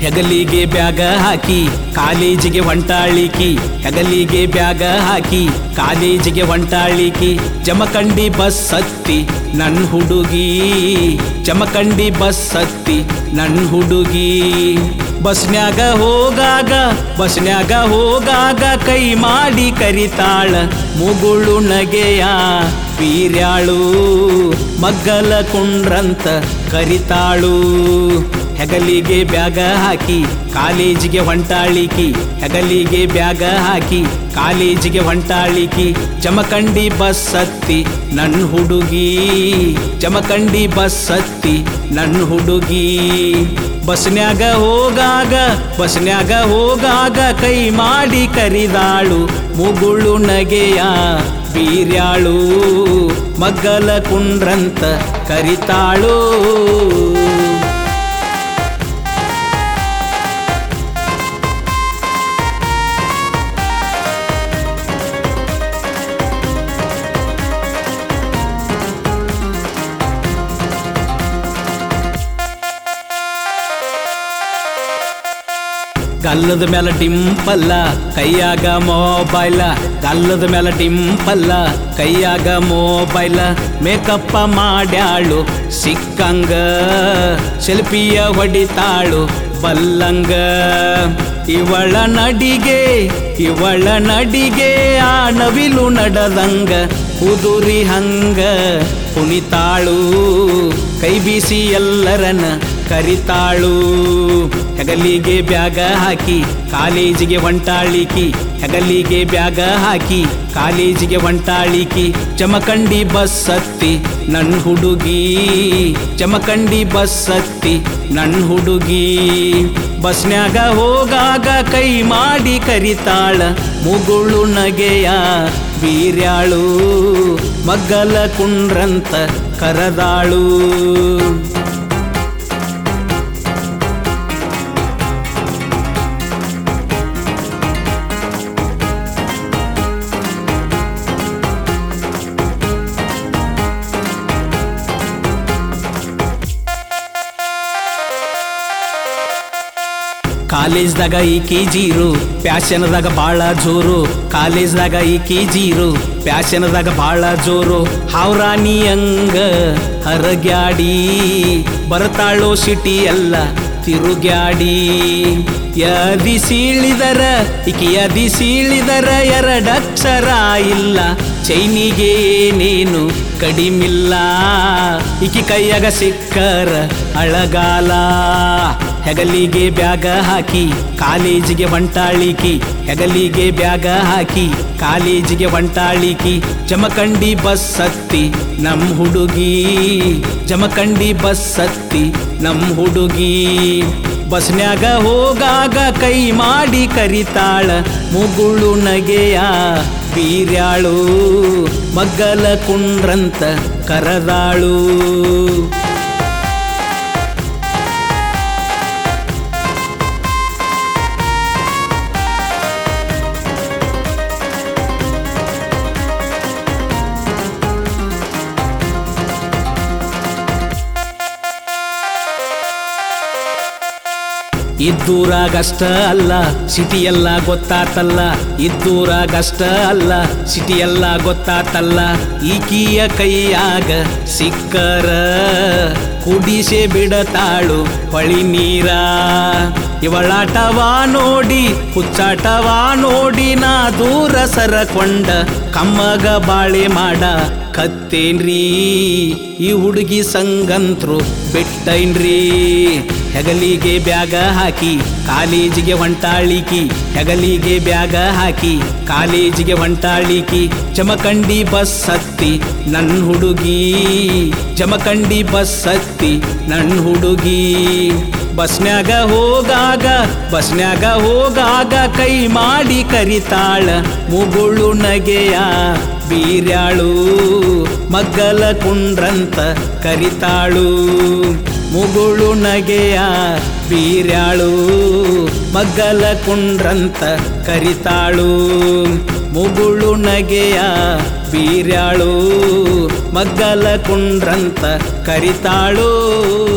ಹೆಗಲಿಗೆ ಬ್ಯಾಗ ಹಾಕಿ ಕಾಲೇಜಿಗೆ ಹೊಂಟಾಳಿಕಿ ಹೆಗಲಿಗೆ ಬ್ಯಾಗ ಹಾಕಿ ಕಾಲೇಜಿಗೆ ಹೊಂಟಾಳಿಕಿ ಜಮಖಂಡಿ ಬಸ್ ಹತ್ತಿ ನನ್ ಹುಡುಗಿ ಜಮಖಂಡಿ ಬಸ್ ಹತ್ತಿ ನನ್ ಹುಡುಗಿ ಬಸ್ನ್ಯಾಗ ಹೋಗಾಗ ಬಸ್ನ್ಯಾಗ ಹೋಗಾಗ ಕೈ ಮಾಡಿ ಕರಿತಾಳ ಮುಗುಳು ನಗೆಯ ಬೀರ್ಯಾಳು ಮಗ್ಗಲ ಕುಂಡ್ರಂತ ಕರಿತಾಳು ಹೆಗಲಿಗೆ ಬ್ಯಾಗ ಹಾಕಿ ಕಾಲೇಜಿಗೆ ಹೊಂಟಾಳಿಕಿ ಹೆಗಲಿಗೆ ಬ್ಯಾಗ ಹಾಕಿ ಕಾಲೇಜಿಗೆ ಹೊಂಟಾಳಿಕಿ ಜಮಖಂಡಿ ಬಸ್ ಹತ್ತಿ ನನ್ ಹುಡುಗಿ ಜಮಖಂಡಿ ಬಸ್ ಹತ್ತಿ ನನ್ ಹುಡುಗಿ ಬಸ್ನ್ಯಾಗ ಹೋಗಾಗ ಬಸ್ನ್ಯಾಗ ಹೋಗಾಗ ಕೈ ಮಾಡಿ ಕರಿದಾಳು ಮುಗುಳು ನಗೆಯ ಬೀರ್ಯಾಳು ಮಗ್ಗಲ ಕುಂಡ್ರಂತ ಕರಿತಾಳು ಗಲ್ಲದ ಮೇಲೆ ಡಿಂಪಲ್ಲ ಕೈಯಾಗ ಮೊಬೈಲ ಗಲ್ಲದ ಮೇಲೆ ಡಿಂಪಲ್ಲ ಕೈಯಾಗ ಮೊಬೈಲ ಮೇಕಪ್ಪ ಮಾಡ್ಯಾಳು ಸಿಕ್ಕಂಗ ಸೆಲ್ಫಿಯ ಹೊಡಿತಾಳು ಬಲ್ಲಂಗ ಇವಳ ನಡಿಗೆ ಇವಳ ನಡಿಗೆ ಆ ನವಿಲು ನಡದಂಗ ಕುದುರಿ ಹಂಗ ಕುಣಿತಾಳು ಕೈ ಬೀಸಿ ಎಲ್ಲರನ್ನ ಕರಿತಾಳು ಹೆಗಲಿಗೆ ಬ್ಯಾಗ ಹಾಕಿ ಕಾಲೇಜಿಗೆ ಹೊಂಟಾಳಿಕಿ ಹೆಗಲಿಗೆ ಬ್ಯಾಗ ಹಾಕಿ ಕಾಲೇಜಿಗೆ ಹೊಂಟಾಳಿಕಿ ಜಮಖಂಡಿ ಬಸ್ ಹತ್ತಿ ನನ್ ಹುಡುಗಿ ಜಮಖಂಡಿ ಬಸ್ ಹತ್ತಿ ನನ್ ಹುಡುಗಿ ಬಸ್ನ್ಯಾಗ ಹೋಗಾಗ ಕೈ ಮಾಡಿ ಕರಿತಾಳ ಮುಗುಳು ನಗೆಯ ಬೀರ್ಯಾಳು ಮಗ್ಗಲ ಕುಂಡ್ರಂತ ಕರದಾಳು ಕಾಲೇಜ್ದಾಗ ಈಕಿ ಜೀರು ಪ್ಯಾಶನ್ದಾಗ ಬಾಳ ಜೋರು ಕಾಲೇಜ್ದಾಗ ಈಕಿ ಜೀರು ಪ್ಯಾಶನ್ದಾಗ ಬಾಳ ಜೋರು ಹಾವ್ರಾನಿ ಅಂಗ ಹರಗ್ಯಾಡಿ ಬರ್ತಾಳೋ ಸಿಟಿ ಎಲ್ಲ ತಿರುಗ್ಯಾಡಿ ಯದಿ ಸೀಳಿದರ ಈಕಿ ಯದಿ ಸೀಳಿದರ ಎರಡಕ್ಷರ ಇಲ್ಲ ಚೈನಿಗೆ ಏನೇನು ಕಡಿಮಿಲ್ಲ ಈಕಿ ಕೈಯಾಗ ಸಿಕ್ಕರ ಅಳಗಾಲ ಹೆಗಲಿಗೆ ಬ್ಯಾಗ ಹಾಕಿ ಕಾಲೇಜಿಗೆ ಹೊಂಟಾಳಿಕಿ ಹೆಗಲಿಗೆ ಬ್ಯಾಗ ಹಾಕಿ ಕಾಲೇಜಿಗೆ ಹೊಂಟಾಳಿಕಿ ಜಮಖಂಡಿ ಬಸ್ ಹತ್ತಿ ನಮ್ ಹುಡುಗಿ ಜಮಖಂಡಿ ಬಸ್ ಹತ್ತಿ ನಮ್ ಹುಡುಗಿ ಬಸ್ನ್ಯಾಗ ಹೋಗಾಗ ಕೈ ಮಾಡಿ ಕರಿತಾಳ ಮುಗುಳು ನಗೆಯ ಬೀರ್ಯಾಳು ಮಗ್ಗಲ ಕುಂಡ್ರಂತ ಕರದಾಳು ಇದ್ದೂರಾಗಷ್ಟ ಅಲ್ಲ ಸಿಟಿ ಎಲ್ಲ ಗೊತ್ತಾತಲ್ಲ ಇದ್ದೂರಾಗಷ್ಟ ಅಲ್ಲ ಸಿಟಿ ಎಲ್ಲ ಗೊತ್ತಾತಲ್ಲ ಈಕಿಯ ಕೈಯಾಗ ಸಿಕ್ಕರ ಕುಡಿಸೆ ಬಿಡತಾಳು ಹೊಳಿ ನೀರ ಇವಳಾಟವಾ ನೋಡಿ ಹುಚ್ಚಾಟವಾ ನೋಡಿ ನಾ ದೂರ ಸರಕೊಂಡ ಕಮ್ಮಗ ಬಾಳೆ ಮಾಡ ಕತ್ತೇನ್ರಿ ಈ ಹುಡುಗಿ ಸಂಗಂತ್ರು ಬಿಟ್ಟೈನ್ರಿ ಹೆಗಲಿಗೆ ಬ್ಯಾಗ ಹಾಕಿ ಕಾಲೇಜಿಗೆ ಹೊಂಟಾಳಿಕಿ ಹೆಗಲಿಗೆ ಬ್ಯಾಗ ಹಾಕಿ ಕಾಲೇಜಿಗೆ ಹೊಂಟಾಳಿಕಿ ಜಮಖಂಡಿ ಬಸ್ ಹತ್ತಿ ನನ್ ಹುಡುಗಿ ಜಮಖಂಡಿ ಬಸ್ ಹತ್ತಿ ನನ್ ಹುಡುಗಿ ಬಸ್ನ್ಯಾಗ ಹೋಗಾಗ ಬಸ್ನ್ಯಾಗ ಹೋಗಾಗ ಕೈ ಮಾಡಿ ಕರಿತಾಳ ಮುಗುಳು ನಗೆಯ ಬೀರ್ಯಾಳು ಮಗ್ಗಲ ಕುಂಡ್ರಂತ ಕರಿತಾಳು ಮುಗುಳು ನಗೆಯ ಬೀರ್ಯಾಳು ಮಗ್ಗಲ ಕುಂಡ್ರಂತ ಕರಿತಾಳು ಮುಗುಳು ನಗೆಯ ಬೀರ್ಯಾಳು ಮಗ್ಗಲ ಕುಂಡ್ರಂತ ಕರಿತಾಳು